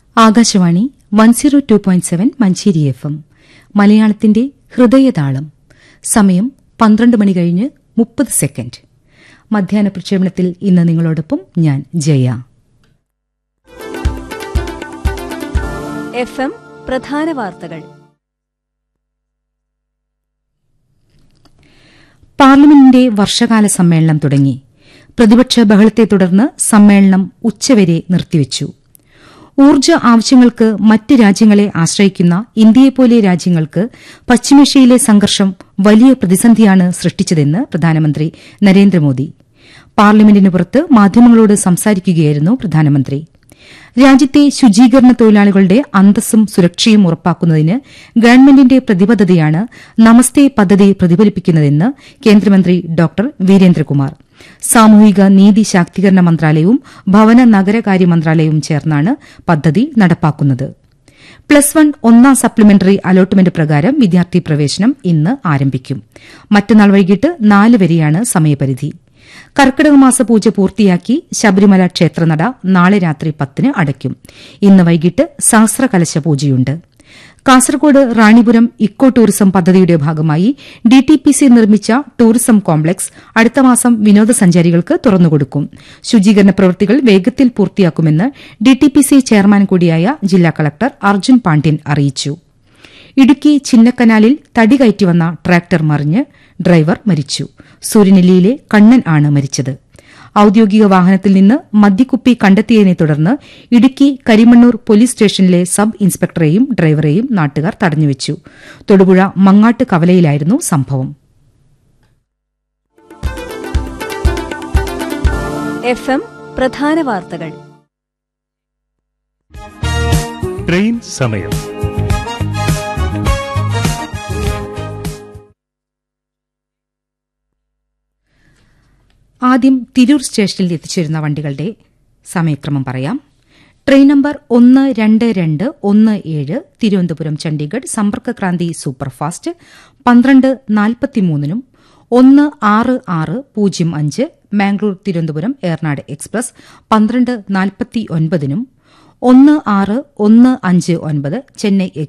Akashvani one zero two point seven Manjeri F M മലയാളത്തിന്റെ ഹൃദയതാളം സമയം പന്ത്രണ്ട് മണി കഴിഞ്ഞ് മുപ്പത് സെക്കൻഡ് മധ്യാഹ്ന പ്രക്ഷേപണത്തിൽ ഇന്ന് നിങ്ങളോടൊപ്പം ഞാൻ ജയ എഫ് എം പ്രധാന വാർത്തകൾ പാർലമെന്റിന്റെ വർഷകാല സമ്മേളനം തുടങ്ങി പ്രതിപക്ഷ ബഹളത്തെ തുടർന്ന് സമ്മേളനം ഉച്ചവരെ നിർത്തിവച്ചു ഊർജ്ജ ആവശ്യങ്ങൾക്ക് മറ്റ് രാജ്യങ്ങളെ ആശ്രയിക്കുന്ന ഇന്ത്യയെപ്പോലെ രാജ്യങ്ങൾക്ക് പശ്ചിമേഷ്യയിലെ സംഘർഷം വലിയ പ്രതിസന്ധിയാണ് സൃഷ്ടിച്ചതെന്ന് പ്രധാനമന്ത്രി നരേന്ദ്രമോദി പാർലമെന്റിന് പുറത്ത് മാധ്യമങ്ങളോട് സംസാരിക്കുകയായിരുന്നു പ്രധാനമന്ത്രി രാജ്യത്തെ ശുചീകരണ തൊഴിലാളികളുടെ അന്തസ്സും സുരക്ഷയും ഉറപ്പാക്കുന്നതിന് ഗവൺമെന്റിന്റെ പ്രതിബദ്ധതയാണ് നമസ്തേ പദ്ധതി പ്രതിഫലിപ്പിക്കുന്നതെന്ന് കേന്ദ്രമന്ത്രി ഡോക്ടർ വീരേന്ദ്രകുമാർ സാമൂഹിക നീതി ശാക്തീകരണ മന്ത്രാലയവും ഭവന നഗരകാര്യ മന്ത്രാലയവും ചേർന്നാണ് പദ്ധതി നടപ്പാക്കുന്നത് പ്ലസ് വൺ ഒന്നാം സപ്ലിമെന്ററി അലോട്ട്മെന്റ് പ്രകാരം വിദ്യാർത്ഥി പ്രവേശനം ഇന്ന് ആരംഭിക്കും മറ്റന്നാൾ വൈകിട്ട് നാല് വരെയാണ് സമയപരിധി കർക്കിടക മാസ പൂജ പൂർത്തിയാക്കി ശബരിമല ക്ഷേത്രനട നാളെ രാത്രി പത്തിന് അടയ്ക്കും ഇന്ന് വൈകിട്ട് സഹസ്രകലശ പൂജയുണ്ട് കാസർകോട് റാണിപുരം ഇക്കോ ടൂറിസം പദ്ധതിയുടെ ഭാഗമായി ഡിടിപിസി നിർമ്മിച്ച ടൂറിസം കോംപ്ലക്സ് അടുത്ത മാസം വിനോദസഞ്ചാരികൾക്ക് തുറന്നുകൊടുക്കും ശുചീകരണ പ്രവൃത്തികൾ വേഗത്തിൽ പൂർത്തിയാക്കുമെന്ന് ഡിടിപിസി ചെയർമാൻ കൂടിയായ ജില്ലാ കളക്ടർ അർജുൻ പാണ്ഡ്യൻ അറിയിച്ചു ഇടുക്കി ചിന്നക്കനാലിൽ തടി കയറ്റിവന്ന ട്രാക്ടർ മറിഞ്ഞ് ഡ്രൈവർ മരിച്ചു സൂര്യനെല്ലിയിലെ കണ്ണൻ ആണ് മരിച്ചത് ഔദ്യോഗിക വാഹനത്തിൽ നിന്ന് മദ്യക്കുപ്പി കണ്ടെത്തിയതിനെ തുടർന്ന് ഇടുക്കി കരിമണ്ണൂർ പോലീസ് സ്റ്റേഷനിലെ സബ് ഇൻസ്പെക്ടറെയും ഡ്രൈവറെയും നാട്ടുകാർ തടഞ്ഞുവച്ചു തൊടുപുഴ മങ്ങാട്ട് കവലയിലായിരുന്നു സംഭവം എഫ് എം പ്രധാന വാർത്തകൾ ട്രെയിൻ സമയം ആദ്യം തിരൂർ സ്റ്റേഷനിൽ എത്തിച്ചേരുന്ന വണ്ടികളുടെ സമയക്രമം പറയാം ട്രെയിൻ നമ്പർ ഒന്ന് രണ്ട് രണ്ട് ഒന്ന് ഏഴ് തിരുവനന്തപുരം ചണ്ഡീഗഡ് സമ്പർക്കക്രാന്തി സൂപ്പർഫാസ്റ്റ് പന്ത്രണ്ട് നാൽപ്പത്തിമൂന്നിനും ഒന്ന് ആറ് ആറ് പൂജ്യം അഞ്ച് മാംഗ്ലൂർ തിരുവനന്തപുരം ഏർനാട് എക്സ്പ്രസ് പന്ത്രണ്ട് നാൽപ്പത്തി ഒൻപതിനും ഒന്ന് ആറ് ഒന്ന് അഞ്ച് ഒൻപത് ചെന്നൈ